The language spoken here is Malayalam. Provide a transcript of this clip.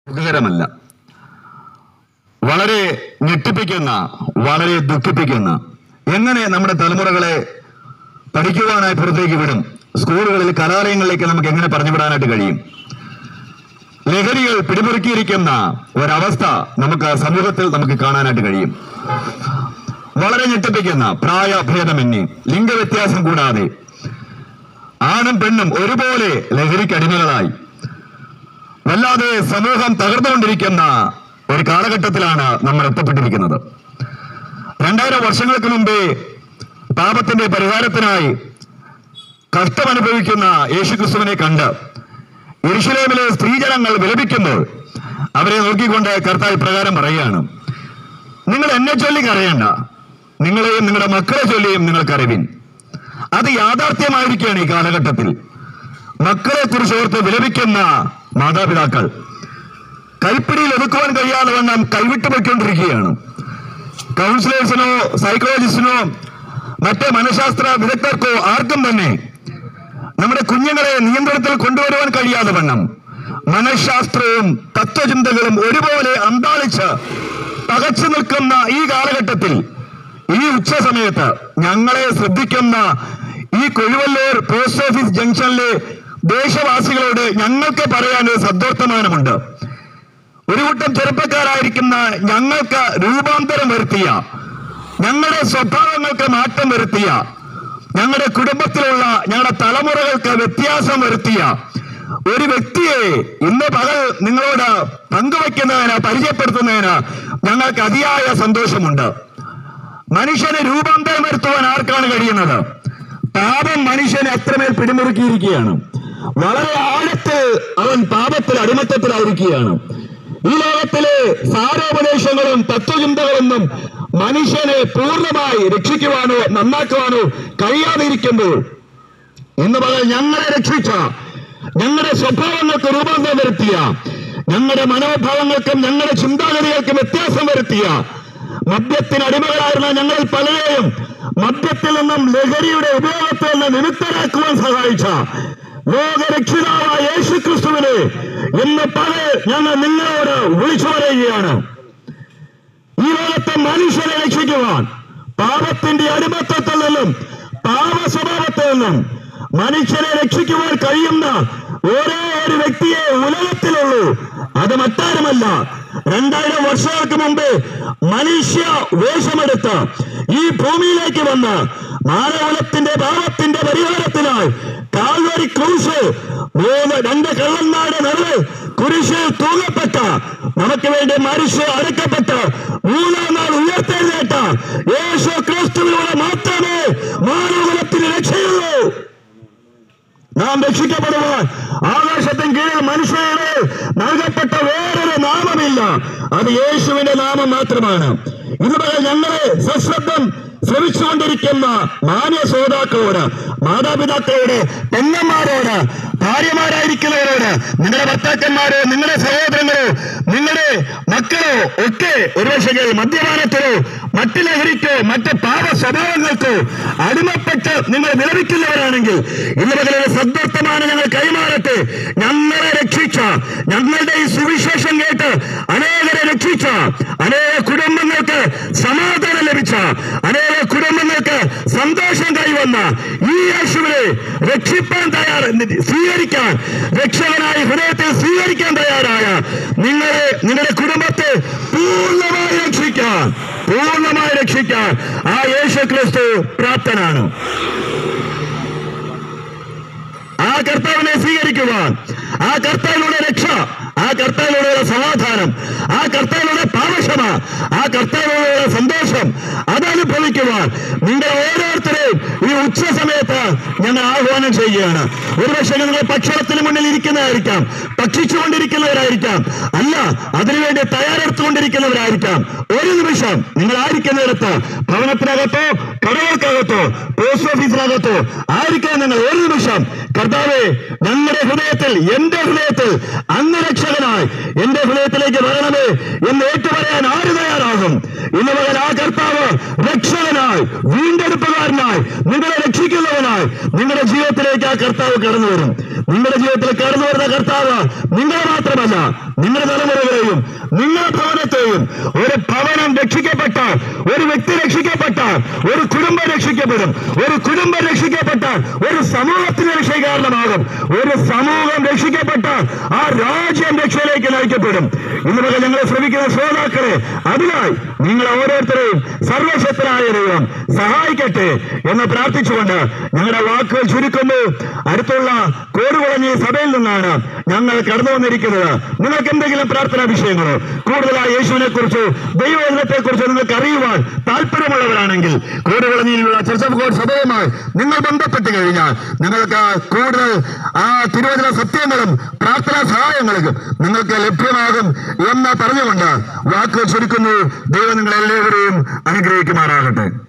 സുഖകരമല്ല വളരെ ഞെട്ടിപ്പിക്കുന്ന വളരെ ദുഃഖിപ്പിക്കുന്ന എങ്ങനെ നമ്മുടെ തലമുറകളെ പഠിക്കുവാനായി പുറത്തേക്ക് വിടും സ്കൂളുകളിൽ കലാലയങ്ങളിലേക്ക് നമുക്ക് എങ്ങനെ പറഞ്ഞു വിടാനായിട്ട് കഴിയും ലഹരികൾ പിടിമുറുക്കിയിരിക്കുന്ന ഒരവസ്ഥ നമുക്ക് സമൂഹത്തിൽ നമുക്ക് കാണാനായിട്ട് കഴിയും വളരെ ഞെട്ടിപ്പിക്കുന്ന പ്രായഭേദമന്യേ ലിംഗവ്യത്യാസം കൂടാതെ ആണും പെണ്ണും ഒരുപോലെ ലഹരിക്ക് അടിമകളായി വല്ലാതെ സമൂഹം തകർന്നുകൊണ്ടിരിക്കുന്ന ഒരു കാലഘട്ടത്തിലാണ് നമ്മൾ എത്തപ്പെട്ടിരിക്കുന്നത് രണ്ടായിരം വർഷങ്ങൾക്ക് മുമ്പേ പാപത്തിന്റെ പരിഹാരത്തിനായി കഷ്ടമനുഭവിക്കുന്ന യേശുക്രിസ്തുവിനെ കണ്ട് യെരുശലേമിലെ സ്ത്രീജനങ്ങൾ വിലപിക്കുമ്പോൾ അവരെ നോക്കിക്കൊണ്ട് കർത്താവ് പ്രകാരം പറയുകയാണ് നിങ്ങൾ എന്നെ ചൊല്ലി കരയണ്ട നിങ്ങളെയും നിങ്ങളുടെ മക്കളെ ചൊല്ലിയും നിങ്ങൾക്ക് അറിവിൻ അത് യാഥാർത്ഥ്യമായിരിക്കുകയാണ് ഈ കാലഘട്ടത്തിൽ മക്കളെ കുറിച്ച് ഓർത്ത് വിലപിക്കുന്ന മാതാപിതാക്കൾ കൈപ്പിടിയിൽ ഒതുക്കുവാൻ കഴിയാതെ വണ്ണം കൈവിട്ടു പോയിക്കൊണ്ടിരിക്കുകയാണ് കൗൺസിലേഴ്സിനോ സൈക്കോളജിസ്റ്റിനോ മറ്റ് മനഃശാസ്ത്ര വിദഗ്ധർക്കോ ആർക്കും തന്നെ നമ്മുടെ കുഞ്ഞുങ്ങളെ നിയന്ത്രണത്തിൽ കൊണ്ടുവരുവാൻ കഴിയാതെ വണ്ണം മനഃശാസ്ത്രവും തത്വചിന്തകളും ഒരുപോലെ അന്താളിച്ച് പകച്ചു നിൽക്കുന്ന ഈ കാലഘട്ടത്തിൽ ഈ ഉച്ച സമയത്ത് ഞങ്ങളെ ശ്രദ്ധിക്കുന്ന ഈ കൊഴുവല്ലൂർ പോസ്റ്റ് ഓഫീസ് ജംഗ്ഷനിലെ ദേശവാസികളോട് ഞങ്ങൾക്ക് പറയാൻ ഒരു സദ്വർത്തമാനമുണ്ട് ഒരു കൂട്ടം ചെറുപ്പക്കാരായിരിക്കുന്ന ഞങ്ങൾക്ക് രൂപാന്തരം വരുത്തിയ ഞങ്ങളുടെ സ്വഭാവങ്ങൾക്ക് മാറ്റം വരുത്തിയ ഞങ്ങളുടെ കുടുംബത്തിലുള്ള ഞങ്ങളുടെ തലമുറകൾക്ക് വ്യത്യാസം വരുത്തിയ ഒരു വ്യക്തിയെ ഇന്ന് പകൽ നിങ്ങളോട് പങ്കുവയ്ക്കുന്നതിന് പരിചയപ്പെടുത്തുന്നതിന് ഞങ്ങൾക്ക് അതിയായ സന്തോഷമുണ്ട് മനുഷ്യന് രൂപാന്തരം വരുത്തുവാൻ ആർക്കാണ് കഴിയുന്നത് പാപം മനുഷ്യനെ അത്രമേൽ പിടിമുറുക്കിയിരിക്കുകയാണ് വളരെ ആഴത്തിൽ അവൻ പാപത്തിൽ അടിമത്തത്തിലായിരിക്കുകയാണ് ഈ ലോകത്തിലെ സാരോപദേശങ്ങളും തത്വചിന്തകളൊന്നും മനുഷ്യനെ പൂർണ്ണമായി രക്ഷിക്കുവാനോ നന്നാക്കുവാനോ കഴിയാതിരിക്കുമ്പോൾ ഇന്ന് പകൽ ഞങ്ങളെ രക്ഷിച്ച ഞങ്ങളുടെ സ്വഭാവങ്ങൾക്ക് രൂപാന്തരം വരുത്തിയ ഞങ്ങളുടെ മനോഭാവങ്ങൾക്കും ഞങ്ങളുടെ ചിന്താഗതികൾക്കും വ്യത്യാസം വരുത്തിയ മദ്യത്തിന് അടിമകളായിരുന്ന ഞങ്ങളിൽ പലരെയും മദ്യത്തിൽ നിന്നും ലഹരിയുടെ ഉപയോഗത്തിൽ നിന്ന് വിമുക്തരാക്കുവാൻ സഹായിച്ച ലോകരക്ഷിതാവായ യേശു ക്രിസ്തുവിനെ ഇന്ന് പകൽ ഞങ്ങൾ നിങ്ങളോട് വിളിച്ചു പറയുകയാണ് ഈ ലോകത്തെ മനുഷ്യരെ രക്ഷിക്കുവാൻ പാപത്തിന്റെ അടിമത്തത്തിൽ നിന്നും പാപ സ്വഭാവത്തിൽ നിന്നും മനുഷ്യരെ രക്ഷിക്കുവാൻ കഴിയുന്ന ഒരേ ഒരു വ്യക്തിയെ ഉലകത്തിലുള്ളൂ അത് മറ്റാരുമല്ല രണ്ടായിരം വർഷങ്ങൾക്ക് മുമ്പ് മനുഷ്യ വേഷമെടുത്ത് ഈ ഭൂമിയിലേക്ക് വന്ന് മാനവകുലത്തിന്റെ പാപത്തിന്റെ പരിഹാരത്തിനായി കാൽവരി ക്രൂശ് മൂന്ന് രണ്ട് കള്ളന്മാരുടെ നടുവ് കുരിശിൽ തൂങ്ങപ്പെട്ട നമുക്ക് വേണ്ടി മനുഷ്യ അടക്കപ്പെട്ട് മൂന്നാം നാൾ ഉയർത്തെഴുന്നേറ്റ യേശു ക്രിസ്തുവിലൂടെ മാത്രമേ മാനവകുലത്തിന് രക്ഷയുള്ളൂ നാം രക്ഷിക്കപ്പെടുവാൻ ആകാശത്തിന് കീഴിൽ മനുഷ്യരുടെ നൽകപ്പെട്ട വേറൊരു നാമമില്ല അത് യേശുവിന്റെ നാമം മാത്രമാണ് ഇതുപോലെ ഞങ്ങളെ സശ്രദ്ധം ശ്രമിച്ചുകൊണ്ടിരിക്കുന്ന മാന്യ ശ്രോതാക്കളോട് മാതാപിതാക്കളോട് പെങ്ങന്മാരോട് ഭാര്യമാരായിരിക്കുന്നവരോട് നിങ്ങളുടെ ഭർത്താക്കന്മാരോ നിങ്ങളുടെ സഹോദരങ്ങളോ നിങ്ങളുടെ മക്കളോ ഒക്കെ ഒരുപക്ഷെ മദ്യപാനത്തിലോ മറ്റ് ലഹരിക്കോ മറ്റ് പാപ സ്വഭാവങ്ങൾക്കോ അടിമപ്പെട്ട് നിങ്ങൾ വിലപിക്കുന്നവരാണെങ്കിൽ ഇന്ന് പകരം സദ്വർത്തമാനം ഞങ്ങൾ കൈമാറട്ടെ ഞങ്ങളെ രക്ഷിച്ച ഞങ്ങളുടെ ഈ സുവിശേഷം കേട്ട് അനേകരെ രക്ഷിച്ച അനേക കുടുംബങ്ങൾക്ക് സമാധാനം ലഭിച്ച അനേക കുടുംബങ്ങൾക്ക് സന്തോഷം കൈവന്ന ഈ യേശുവിനെ രക്ഷിപ്പാൻ തയ്യാർ സ്വീകരിക്കാൻ രക്ഷകനായി ഹൃദയത്തിൽ സ്വീകരിക്കാൻ തയ്യാറായ നിങ്ങളെ നിങ്ങളുടെ കുടുംബത്തെ പൂർണ്ണമായി രക്ഷിക്കാൻ പൂർണ്ണമായി രക്ഷിക്കാൻ ആ യേശു ക്രിസ്തു പ്രാപ്തനാണ് ആ കർത്താവിനെ സ്വീകരിക്കുവാൻ ആ കർത്താവിലൂടെ രക്ഷ ആ കർത്താവിലൂടെയുള്ള സമാധാനം ആ കർത്താവിലൂടെ പാപക്ഷമ ആ കർത്താവിലൂടെയുള്ള സന്തോഷം അതനുഭവിക്കുവാൻ നിങ്ങൾ ഓരോരുത്തരെയും ഈ ഉച്ച സമയത്ത് ഞങ്ങൾ ആഹ്വാനം ചെയ്യുകയാണ് ഒരുപക്ഷെ നിങ്ങൾ ഭക്ഷണത്തിന് മുന്നിൽ ഇരിക്കുന്നതായിരിക്കാം ഭക്ഷിച്ചുകൊണ്ടിരിക്കുന്നവരായിരിക്കാം അല്ല അതിനുവേണ്ടി തയ്യാറെടുത്തുകൊണ്ടിരിക്കുന്നവരായിരിക്കാം ഒരു നിമിഷം നിങ്ങൾ ആയിരിക്കുന്നിടത്ത് ഭവനത്തിനകത്തോ കടകൾക്കകത്തോ പോസ്റ്റ് ഓഫീസിനകത്തോ ആയിരിക്കാം നിങ്ങൾ ഒരു നിമിഷം കർത്താവെ ഞങ്ങളുടെ ഹൃദയത്തിൽ എന്റെ ഹൃദയത്തിൽ അങ്ങ് രക്ഷകനായി എന്റെ ഹൃദയത്തിലേക്ക് വരണമേ എന്ന് ഏറ്റുപറയാൻ ആര് തയ്യാറാകും ഇന്ന് മുതൽ ആ കർത്താവ് രക്ഷകനായി വീണ്ടെടുപ്പുകാരനായി നിങ്ങളെ രക്ഷിക്കുന്നവനായി നിങ്ങളുടെ ജീവിതത്തിലേക്ക് ആ കർത്താവ് കടന്നു വരും നിങ്ങളുടെ ജീവിതത്തിൽ കടന്നു വരുന്ന കർത്താവ് നിങ്ങളെ മാത്രമല്ല നിങ്ങളുടെ തലമുറകളെയും നിങ്ങളുടെ ഭവനത്തെയും ഒരു ഭവനം രക്ഷിക്കപ്പെട്ടാൽ ഒരു വ്യക്തി രക്ഷിക്കപ്പെട്ടാൽ ഒരു കുടുംബം രക്ഷിക്കപ്പെടും ഒരു കുടുംബം രക്ഷിക്കപ്പെട്ടാൽ ഒരു സമൂഹത്തിന് രക്ഷ കാരണമാകും ഒരു സമൂഹം രക്ഷിക്കപ്പെട്ടാൽ ആ രാജ്യം രക്ഷയിലേക്ക് നയിക്കപ്പെടും ഇന്ന് മുതൽ ഞങ്ങളെ ശ്രമിക്കുന്ന ശ്രോതാക്കളെ അതിനായി നിങ്ങൾ ഓരോരുത്തരെയും സർവശക്തനായ ദൈവം സഹായിക്കട്ടെ എന്ന് പ്രാർത്ഥിച്ചുകൊണ്ട് ഞങ്ങളുടെ വാക്കുകൾ ചുരുക്കുന്നു അടുത്തുള്ള കോടുകുളഞ്ഞി സഭയിൽ നിന്നാണ് ഞങ്ങൾ കടന്നു വന്നിരിക്കുന്നത് നിങ്ങൾക്ക് എന്തെങ്കിലും പ്രാർത്ഥനാ വിഷയങ്ങളോ കൂടുതലായി യേശുവിനെ കുറിച്ചോ ദൈവത്തെ കുറിച്ചോ നിങ്ങൾക്ക് അറിയുവാൻ താല്പര്യമുള്ളവരാണെങ്കിൽ കോടുകുളഞ്ഞിയിലുള്ള ചർച്ച ഓഫ് ഗോഡ് സഭയുമായി നിങ്ങൾ ബന്ധപ്പെട്ട് കഴിഞ്ഞാൽ നിങ്ങൾക്ക് കൂടുതൽ ആ തിരുവചന സത്യങ്ങളും പ്രാർത്ഥനാ സഹായങ്ങളും നിങ്ങൾക്ക് ലഭ്യമാകും എന്ന് പറഞ്ഞുകൊണ്ട് വാക്കുകൾ ചുരുക്കുന്നു ദൈവം നിങ്ങളെല്ലാവരെയും അനുഗ്രഹിക്കുമാറാകട്ടെ